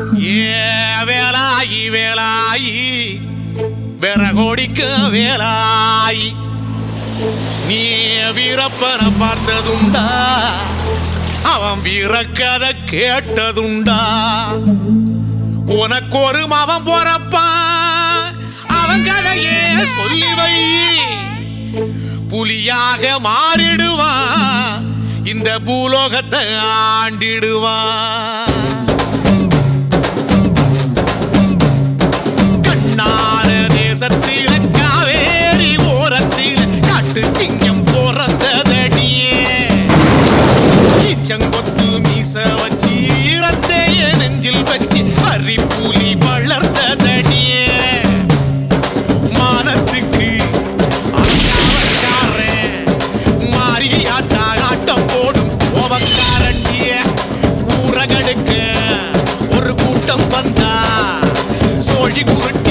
ஏ வேலாயி வேலாயி விறகோடிக்க வேலாயி நீ வீரப்பனை பார்த்ததுண்டா அவன் வீரக்கதை கேட்டதுண்டா உனக்கு ஒரு மவன் போறப்பான் அவன் கதையே சொல்லி வை புலியாக மாறிடுவான் இந்த பூலோகத்தை ஆண்டிடுவான் கண்ணார தேசத்தில காவேரி ஓரத்தில காட்டு சிங்கம் பிறந்ததடியே ஈச்சங்கொத்து மீச வச்சு ஈரத்தைய நெஞ்சில் வச்சு அரி புலி வளர்ந்ததடியே மானத்துக்கு அக்காவக்காரன் மாரியாட்டா ஆட்டம் போடும் கோபக்காரண்டிய ஊரகடுக்க ஒரு கூட்டம் வந்தா சோழி குருட்டு